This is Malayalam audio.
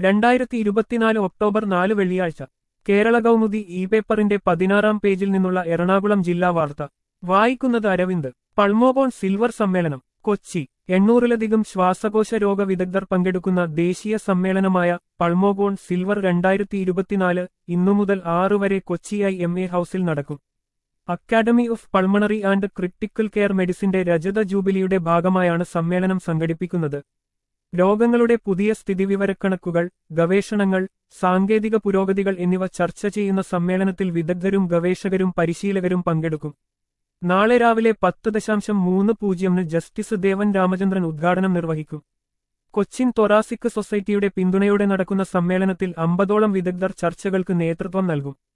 രണ്ടായിരത്തി ഇരുപത്തിനാല് ഒക്ടോബർ നാല് വെള്ളിയാഴ്ച കേരള കൗമുദി ഇ പേപ്പറിന്റെ പതിനാറാം പേജിൽ നിന്നുള്ള എറണാകുളം ജില്ലാ വാർത്ത വായിക്കുന്നത് അരവിന്ദ് പൾമോബോൺ സിൽവർ സമ്മേളനം കൊച്ചി എണ്ണൂറിലധികം ശ്വാസകോശ രോഗ വിദഗ്ധർ പങ്കെടുക്കുന്ന ദേശീയ സമ്മേളനമായ പൾമോബോൺ സിൽവർ രണ്ടായിരത്തി ഇരുപത്തിനാല് ഇന്നു മുതൽ ആറു വരെ കൊച്ചി ഐ എം എ ഹൌസിൽ നടക്കും academy of pulmonary and critical care മെഡിസിന്റെ രജത ജൂബിലിയുടെ ഭാഗമായാണ് സമ്മേളനം സംഘടിപ്പിക്കുന്നത് രോഗങ്ങളുടെ പുതിയ സ്ഥിതിവിവരക്കണക്കുകൾ ഗവേഷണങ്ങൾ സാങ്കേതിക പുരോഗതികൾ എന്നിവ ചർച്ച ചെയ്യുന്ന സമ്മേളനത്തിൽ വിദഗ്ധരും ഗവേഷകരും പരിശീലകരും പങ്കെടുക്കും നാളെ രാവിലെ പത്ത് ദശാംശം മൂന്ന് പൂജ്യമിന് ജസ്റ്റിസ് ദേവൻ രാമചന്ദ്രൻ ഉദ്ഘാടനം നിർവഹിക്കും കൊച്ചിൻ തൊറാസിക് സൊസൈറ്റിയുടെ പിന്തുണയോടെ നടക്കുന്ന സമ്മേളനത്തിൽ അമ്പതോളം വിദഗ്ധർ ചർച്ചകൾക്ക് നേതൃത്വം നൽകും